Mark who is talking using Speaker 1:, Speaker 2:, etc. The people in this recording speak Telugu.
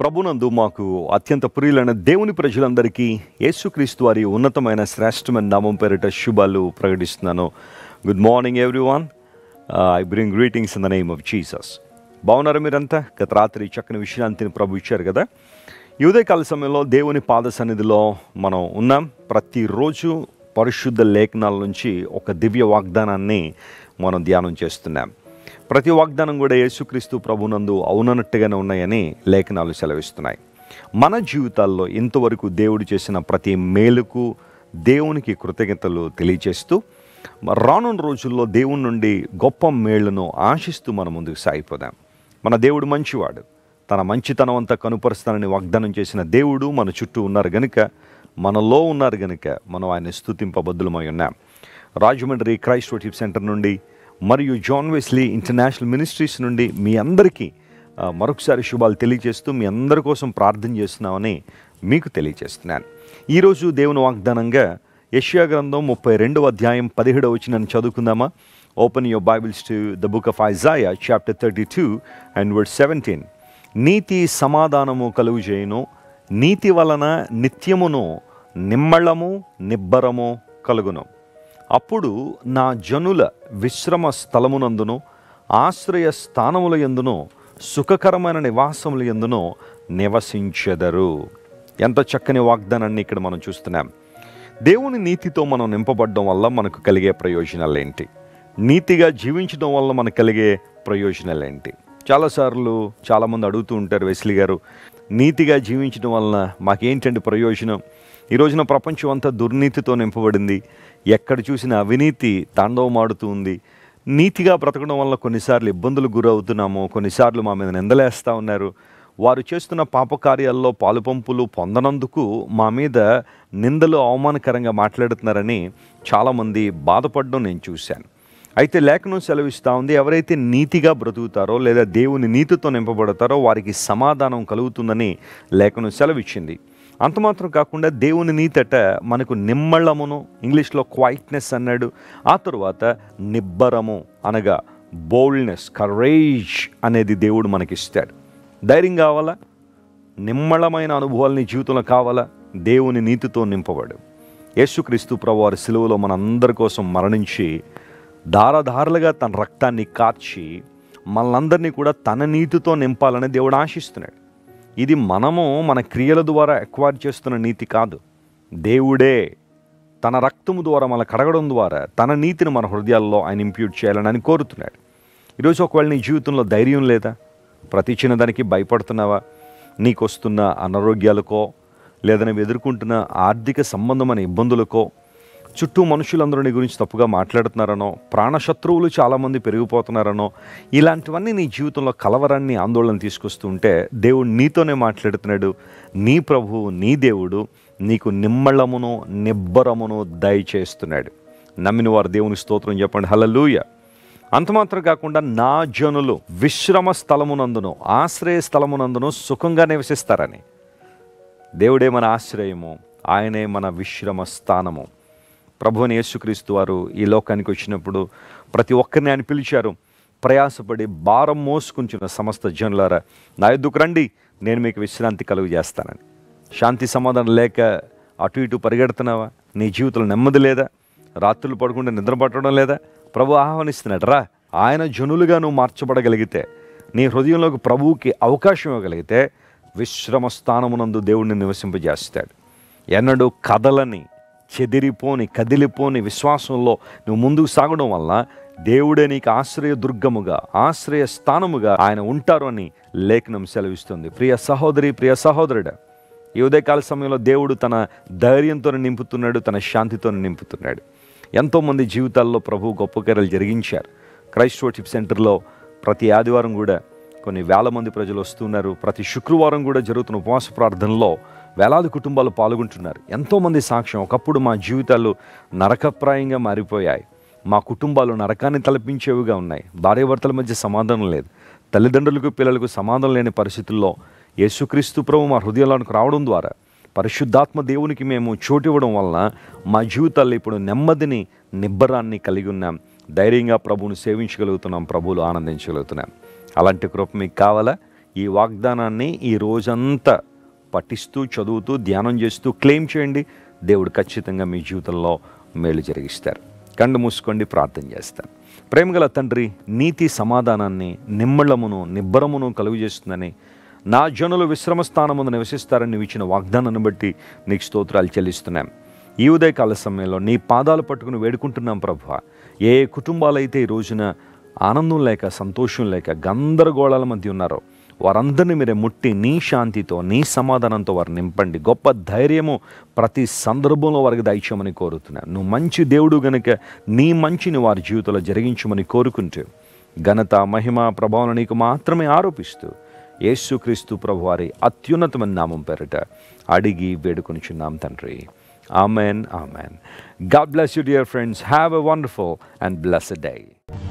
Speaker 1: ప్రభునందు మాకు అత్యంత ప్రియులైన దేవుని ప్రజలందరికీ యేసుక్రీస్తు వారి ఉన్నతమైన శ్రేష్టమైన నామం పేరిట శుభాలు ప్రకటిస్తున్నాను good morning every one I bring greetings in the name of Jesus బాగున్నారా మీరంతా గత రాత్రి చక్కని విశ్రాంతిని ప్రభు ఇచ్చారు కదా ఈ ఉదయకాల సమయంలో దేవుని పాద సన్నిధిలో మనం ఉన్నాం ప్రతిరోజు పరిశుద్ధ లేఖనాల నుంచి ఒక దివ్య వాగ్దానాన్ని మనం ధ్యానం చేస్తున్నాం ప్రతి వాగ్దానం కూడా యేసుక్రీస్తు ప్రభునందు అవునన్నట్టుగానే ఉన్నాయని లేఖనాలు సెలవిస్తున్నాయి మన జీవితాల్లో ఇంతవరకు దేవుడు చేసిన ప్రతి మేలుకు దేవునికి కృతజ్ఞతలు తెలియజేస్తూ మ- రానున్న రోజుల్లో దేవుని నుండి గొప్ప మేళ్లను ఆశిస్తూ మన ముందుకు సాగిపోదాం మన దేవుడు మంచివాడు తన మంచితనం అంతా కనుపరుస్తానని వాగ్దానం చేసిన దేవుడు మన చుట్టూ ఉన్నారు గనుక మనలో ఉన్నారు గనుక మనం ఆయన స్థుతింపబద్దులమై ఉన్నాం రాజమండ్రి క్రైస్ట్ వర్షిప్ సెంటర్ నుండి మరియు జాన్ వెస్లీ ఇంటర్నేషనల్ మినిస్ట్రీస్ నుండి మీ అందరికీ ఆ, మరొకసారి శుభాలు తెలియజేస్తూ మీ అందరి కోసం ప్రార్థన చేస్తున్నామని మీకు తెలియజేస్తున్నాను ఈరోజు దేవుని వాగ్దానంగా యష్యా గ్రంథం ముప్పై రెండవ అధ్యాయం పదిహేడవ వచ్చిన చదువుకుందామా open your bibles to the book of Isaiah chapter thirty two and word seventeen నీతి సమాధానము కలుగు చేయను నీతి వలన నిత్యమును నిమ్మళము నిబ్బరము కలుగును అప్పుడు నా జనుల విశ్రమ స్థలమునందును ఆశ్రయ స్థానముల ఎందును సుఖకరమైన నివాసముల ఎందును నివసించెదరు ఎంత చక్కని వాగ్దానాన్ని ఇక్కడ మనం చూస్తున్నాం దేవుని నీతితో మనం నింపబడడం వల్ల మనకు కలిగే ప్రయోజనాలు ఏంటి నీతిగా జీవించడం వల్ల మనకు కలిగే ప్రయోజనాలు ఏంటి చాలాసార్లు చాలామంది అడుగుతూ ఉంటారు వెస్లీ గారు నీతిగా జీవించడం వలన మాకేంటండి ప్రయోజనం ఈ రోజున ప్రపంచం అంతా దుర్నీతితో నింపబడింది ఎక్కడ చూసినా అవినీతి తాండవమాడుతూ ఉంది నీతిగా బ్రతకడం వల్ల కొన్నిసార్లు ఇబ్బందులు గురవుతున్నాము కొన్నిసార్లు మా మీద నిందలేస్తూ ఉన్నారు వారు చేస్తున్న పాపకార్యాల్లో పాలుపంపులు పొందనందుకు మా మీద నిందలు అవమానకరంగా మాట్లాడుతున్నారని చాలామంది బాధపడడం నేను చూశాను అయితే లేఖనం సెలవిస్తూ ఉంది ఎవరైతే నీతిగా బ్రతుకుతారో లేదా దేవుని నీతితో నింపబడతారో వారికి సమాధానం కలుగుతుందని లేఖనం సెలవిచ్చింది అంత మాత్రం కాకుండా దేవుని నీతట మనకు నిమ్మళమును ఇంగ్లీష్లో క్వైట్నెస్ అన్నాడు ఆ తరువాత నిబ్బరము అనగా బోల్డ్నెస్ కరేజ్ అనేది దేవుడు మనకిస్తాడు ధైర్యం కావాలా నిమ్మళమైన అనుభవాలు నీ జీవితంలో కావాలా దేవుని నీతితో నింపబడు యేసుక్రీస్తు ప్రభు వారి సిలువలో మనందరి కోసం మరణించి ధారధారలుగా తన రక్తాన్ని కార్చి మనలందరినీ కూడా తన నీతితో నింపాలని దేవుడు ఆశిస్తున్నాడు ఇది మనము మన క్రియల ద్వారా ఎక్వైర్ చేస్తున్న నీతి కాదు దేవుడే తన రక్తము ద్వారా మన కడగడం ద్వారా తన నీతిని మన హృదయాల్లో ఆయన ఇంప్యూట్ చేయాలని ఆయన కోరుతున్నాడు ఈరోజు ఒకవేళ నీ జీవితంలో ధైర్యం లేదా ప్రతి చిన్నదానికి భయపడుతున్నావా నీకు వస్తున్న అనారోగ్యాలకో లేదా నువ్వు ఎదుర్కొంటున్న ఆర్థిక సంబంధమైన ఇబ్బందులకో చుట్టూ మనుషులందరూ నీ గురించి తప్పుగా మాట్లాడుతున్నారనో ప్రాణశత్రువులు చాలామంది పెరిగిపోతున్నారనో ఇలాంటివన్నీ నీ జీవితంలో కలవరాన్ని ఆందోళన తీసుకొస్తూ ఉంటే దేవుడు నీతోనే మాట్లాడుతున్నాడు నీ ప్రభువు నీ దేవుడు నీకు నిమ్మళమును నిబ్బరమును దయచేస్తున్నాడు నమ్మిన వారు దేవుని స్తోత్రం చెప్పండి హల్లెలూయా అంత మాత్రం కాకుండా నా జనులు విశ్రమ స్థలమునందును ఆశ్రయ స్థలమునందును సుఖంగా నివసిస్తారని దేవుడే మన ఆశ్రయము ఆయనే మన విశ్రమ స్థానము ప్రభువుని యేసుక్రీస్తు వారు ఈ లోకానికి వచ్చినప్పుడు ప్రతి ఒక్కరిని ఆయన పిలిచారు ప్రయాసపడి భారం మోసుకుంటున్న సమస్త జనులారా నా ఎద్దుకు రండి నేను మీకు విశ్రాంతి కలుగు చేస్తానని శాంతి సమాధానం లేక అటు ఇటు పరిగెడుతున్నావా నీ జీవితంలో నెమ్మది లేదా రాత్రులు పడుకుంటే నిద్ర పట్టడం లేదా ప్రభు ఆహ్వానిస్తున్నాడు రా ఆయన జనులుగా నువ్వు మార్చబడగలిగితే నీ హృదయంలోకి ప్రభువుకి అవకాశం ఇవ్వగలిగితే విశ్రమ స్థానమునందు దేవుడిని నివసింపజేస్తాడు ఎన్నడూ కదలని చెదిరిపోని కదిలిపోని విశ్వాసంలో నువ్వు ముందుకు సాగడం వల్ల దేవుడే నీకు ఆశ్రయ దుర్గముగా ఆశ్రయ స్థానముగా ఆయన ఉంటారు అని లేఖనం సెలవిస్తుంది ప్రియ సహోదరి ప్రియ సహోదరుడు ఈ ఉదయకాల సమయంలో దేవుడు తన ధైర్యంతో నింపుతున్నాడు తన శాంతితో నింపుతున్నాడు ఎంతోమంది జీవితాల్లో ప్రభు గొప్ప కార్యాలు జరిగించారు క్రైస్ట్ వర్షిప్ సెంటర్లో ప్రతి ఆదివారం కూడా కొన్ని వేల మంది ప్రజలు వస్తున్నారు ప్రతి శుక్రవారం కూడా జరుగుతున్న ఉపవాస ప్రార్థనలో వేలాది కుటుంబాలు పాల్గొంటున్నారు ఎంతోమంది సాక్ష్యం ఒకప్పుడు మా జీవితాలు నరకప్రాయంగా మారిపోయాయి మా కుటుంబాలు నరకాన్ని తలపించేవిగా ఉన్నాయి భార్యాభర్తల మధ్య సమాధానం లేదు తల్లిదండ్రులకు పిల్లలకు సమాధానం లేని పరిస్థితుల్లో యేసుక్రీస్తు ప్రభు మా హృదయంలోనికి రావడం ద్వారా పరిశుద్ధాత్మ దేవునికి మేము చోటు ఇవ్వడం వలన మా జీవితాల్లో ఇప్పుడు నెమ్మదిని నిబ్బరాన్ని కలిగి ఉన్నాం ధైర్యంగా ప్రభువును సేవించగలుగుతున్నాం ప్రభువులు ఆనందించగలుగుతున్నాం అలాంటి కృప మీకు కావాలా ఈ వాగ్దానాన్ని ఈ రోజంతా పఠిస్తూ చదువుతూ ధ్యానం చేస్తూ క్లెయిమ్ చేయండి దేవుడు ఖచ్చితంగా మీ జీవితంలో మేలు జరిగిస్తారు కళ్ళు మూసుకోండి ప్రార్థన చేస్తాను ప్రేమగల తండ్రి నీతి సమాధానాన్ని నిమ్మళమును నిబ్బరమును కలుగు చేస్తుందని నా జనులు విశ్రమ స్థానమును నివసిస్తారని నీవు ఇచ్చిన వాగ్దానాన్ని బట్టి నీకు స్తోత్రాలు చెల్లిస్తున్నాం ఈ ఉదయకాల సమయంలో నీ పాదాలు పట్టుకుని వేడుకుంటున్నాం ప్రభు ఏ ఏ కుటుంబాలైతే ఈ రోజున ఆనందం లేక సంతోషం లేక గందరగోళాల మధ్య ఉన్నారో వారందరినీ మీరే ముట్టి నీ శాంతితో నీ సమాధానంతో వారు నింపండి గొప్ప ధైర్యము ప్రతి సందర్భంలో వారికి దయచేయమని కోరుతున్నాను నువ్వు మంచి దేవుడు గనుక నీ మంచిని వారి జీవితంలో జరిగించమని కోరుకుంటూ ఘనత మహిమ ప్రభావం నీకు మాత్రమే ఆరోపిస్తూ యేసుక్రీస్తు ప్రభు వారి అత్యున్నతమైన నామం పేరిట అడిగి వేడుకొనిచున్నాం తండ్రి amen amen God bless you dear friends have a wonderful and blessed day